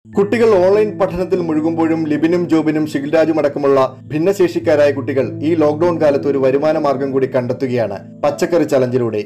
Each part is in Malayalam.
കുട്ടികൾ ഓൺലൈൻ പഠനത്തിൽ മുഴുകുമ്പോഴും ലിബിനും ജോബിനും ഷിഗിൽരാജും അടക്കമുള്ള ഭിന്നശേഷിക്കാരായ കുട്ടികൾ ഈ ലോക്ക്ഡൌൺ കാലത്ത് ഒരു വരുമാന മാർഗം കൂടി കണ്ടെത്തുകയാണ് പച്ചക്കറി ചലഞ്ചിലൂടെ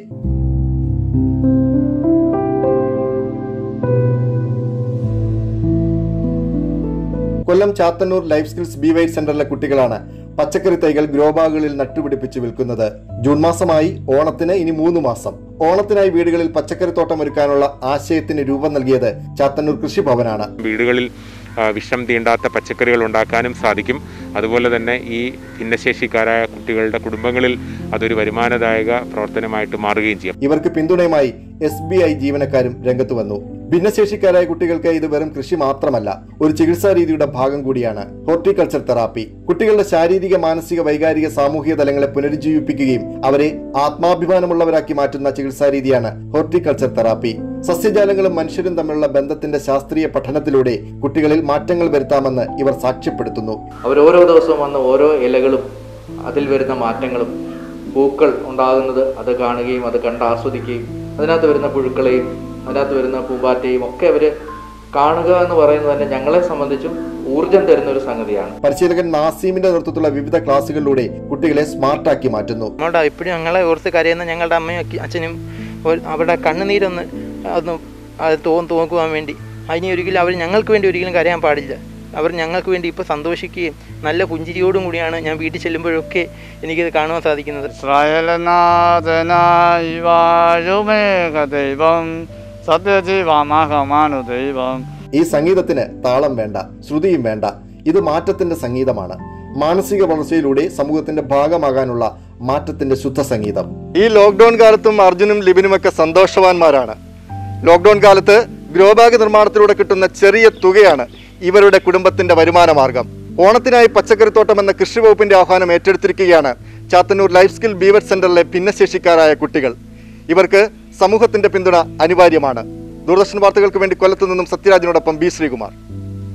Kollam Chathannoor life skills B white സെന്ററിലെ കുട്ടികളാണ് പച്ചക്കറി തൈകൾ ഗ്രോ ബാഗുകളിൽ നട്ടുപിടിപ്പിച്ച് വിൽക്കുന്നത് ജൂൺ മാസമായി ഓണത്തിന് ഇനി മൂന്ന് മാസം ഓണത്തിനായി വീടുകളിൽ പച്ചക്കറി തോട്ടം ഒരുക്കാനുള്ള ആശയത്തിന് രൂപം നൽകിയത് ചാത്തന്നൂർ കൃഷിഭവനാണ് വീടുകളിൽ ആ, വിഷം തീണ്ടാത്ത പച്ചക്കറികൾ ഉണ്ടാക്കാനും സാധിക്കും അതുപോലെ തന്നെ ഈ ഭിന്നശേഷിക്കാരായ കുട്ടികളുടെ കുടുംബങ്ങളിൽ അതൊരു വരുമാനദായക പ്രവർത്തനമായിട്ട് മാറുകയും ചെയ്യും ഇവർക്ക് പിന്തുണയുമായി എസ് ബി ഐ ജീവനക്കാരും രംഗത്തു വന്നു ഭിന്നശേഷിക്കാരായ കുട്ടികൾക്ക് ഇത് വെറും കൃഷി മാത്രമല്ല ഒരു ചികിത്സാ രീതിയുടെ ഭാഗം കൂടിയാണ് ഹോർട്ടിക്കൾച്ചർ തെറാപ്പി കുട്ടികളുടെ ശാരീരിക മാനസിക വൈകാരിക സാമൂഹിക തലങ്ങളെ പുനരുജ്ജീവിപ്പിക്കുകയും അവരെ ആത്മാഭിമാനമുള്ളവരാക്കി മാറ്റുന്ന ചികിത്സാ രീതിയാണ് ഹോർട്ടിക്കൾച്ചർ തെറാപ്പി സസ്യജാലങ്ങളും മനുഷ്യരും തമ്മിലുള്ള ബന്ധത്തിന്റെ ശാസ്ത്രീയ പഠനത്തിലൂടെ കുട്ടികളിൽ മാറ്റങ്ങൾ വരുത്താമെന്ന് ഇവർ സാക്ഷ്യപ്പെടുത്തുന്നു അവർ ഓരോ ദിവസവും വന്ന് ഓരോ ഇലകളും അതിൽ വരുന്ന മാറ്റങ്ങളും പൂക്കൾ ഉണ്ടാകുന്നത് അത് കാണുകയും അത് കണ്ട് ആസ്വദിക്കുകയും അതിനകത്ത് വരുന്ന പുഴുക്കളെയും അതിനകത്ത് വരുന്ന പൂമ്പാറ്റയും ഒക്കെ അവർ കാണുക എന്ന് പറയുന്നത് തന്നെ ഞങ്ങളെ സംബന്ധിച്ചും ഊർജം തരുന്ന ഒരു സംഗതിയാണ് പരിശീലകൻ നാസീമിന്റെ നേതൃത്വത്തിലുള്ള വിവിധ ക്ലാസുകളിലൂടെ കുട്ടികളെ സ്മാർട്ടാക്കി മാറ്റുന്നു നമ്മുടെ ഇപ്പോഴും ഞങ്ങളെ ഓർത്ത് കരയുന്ന ഞങ്ങളുടെ അമ്മയും ഒക്കെ അച്ഛനും ഒരു- അവരുടെ കണ്ണുനീരൊന്ന് ഒന്ന് അത് തോന്നു തോക്കുവാൻ വേണ്ടി അതിനെ ഒരിക്കലും അവർ ഞങ്ങൾക്ക് വേണ്ടി ഒരിക്കലും കരയാൻ പാടില്ല അവർ ഞങ്ങൾക്ക് വേണ്ടി ഇപ്പോൾ സന്തോഷിക്കുകയും നല്ല പുഞ്ചിരിയോടും കൂടിയാണ് ഞാൻ വീട്ടിൽ ചെല്ലുമ്പോഴൊക്കെ എനിക്കിത് കാണുവാൻ സാധിക്കുന്നത് ഇസ്രായേലനാഥനായി വാഴുമേഘ ദൈവം സത്യജീവമഹമാനു ദൈവം ഈ സംഗീതത്തിന് താളം വേണ്ട ശ്രുതിയും വേണ്ട ഇത് മാറ്റത്തിന്റെ സംഗീതമാണ് മാനസിക വളർച്ചയിലൂടെ സമൂഹത്തിന്റെ ഭാഗമാകാനുള്ള മാറ്റത്തിന്റെ ശുദ്ധ സംഗീതം ഈ ലോക്ക്ഡൌൺ കാലത്തും അർജുനും ലിബിനുമൊക്കെ സന്തോഷവാന്മാരാണ് ലോക്ക്ഡൌൺ കാലത്ത് ഗ്രോബാഗ് നിർമ്മാണത്തിലൂടെ കിട്ടുന്ന ചെറിയ തുകയാണ് ഇവരുടെ കുടുംബത്തിന്റെ വരുമാന മാർഗം ഓണത്തിനായി പച്ചക്കറിത്തോട്ടം എന്ന കൃഷി വകുപ്പിന്റെ ആഹ്വാനം ഏറ്റെടുത്തിരിക്കുകയാണ് ചാത്തന്നൂർ ലൈഫ് സ്കിൽ ബീവർ സെന്ററിലെ ഭിന്നശേഷിക്കാരായ കുട്ടികൾ ഇവർക്ക് സമൂഹത്തിന്റെ പിന്തുണ അനിവാര്യമാണ് ദൂരദർശൻ വാർത്തകൾക്ക് വേണ്ടി കൊല്ലത്തു നിന്നും സത്യരാജിനോടൊപ്പം ബി ശ്രീകുമാർ